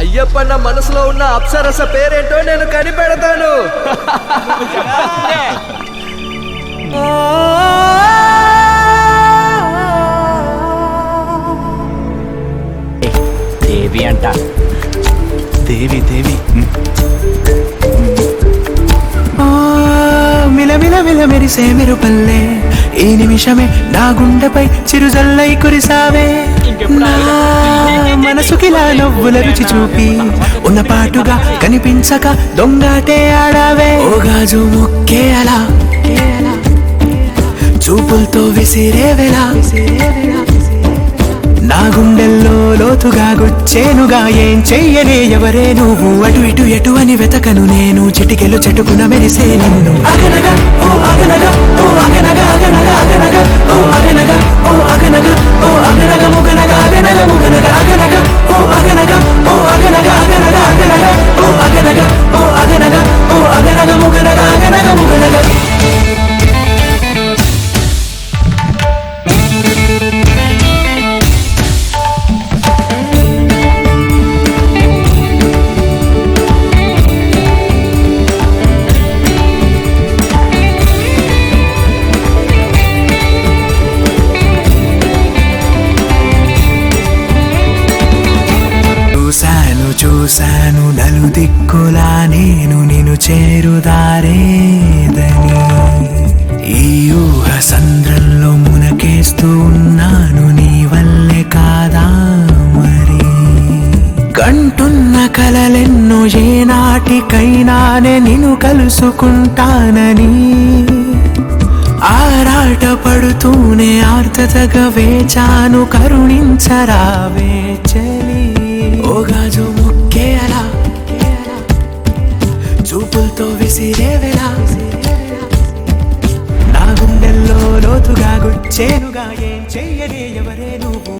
అయ్యప్పన్న మనసులో ఉన్న అప్సరస పేరేంటో నేను కనిపెడతాను దేవి అంట దేవి దేవి ఆ, మిలమిల మిల మెరిసే మెరుపల్లే ఈ నిమిషమే నా గుండెపై చిరుజల్లై కురిసావే నా మనసుకిలా నవ్వుల రుచి చూపి ఉన్న పాటుగా కనిపించక దొంగాటే ఆడావే ఓ గాజు ముక్కే అలా చూపులతో విసిరే వేళ నా గుండెల్లో లోతుగా గుచ్చేనుగా ఏం చెయ్యనే ఎవరే నువ్వు అటు ఇటు ఎటు అని వెతకను నేను చిటికెలు చెట్టుకున మెరిసే నిన్ను అగనగా ఓ అగనగా ఓ అగనగా అగనగా అగనగా ఓ అగనగా ఓ అగనగా ఓ అగనగా ముగనగా అగనగా ముగనగా అగనగా ఓ అగనగా ఓ అగనగా అగనగా అగనగా ఓ అగనగా ఓ అగనగా ఓ అగనగా ముగనగా అగనగా ముగనగా చూశాను చూశాను నలు దిక్కులా నేను నిన్ను చేరుదారేదని ఈ ఊహ సంద్రంలో మునకేస్తూ ఉన్నాను నీ వల్లే కాదా మరి కంటున్న కలలెన్నో ఏనాటికైనానే నిన్ను కలుసుకుంటానని ఆరాట పడుతూనే ఆర్తతగా వేచాను కరుణించరావే చలి ఓ గాజు ముక్కే అలా చూపులతో విసిరే వేళ నా గుండెల్లో లోతుగా గుచ్చేనుగా ఏం చెయ్యని ఎవరే నువ్వు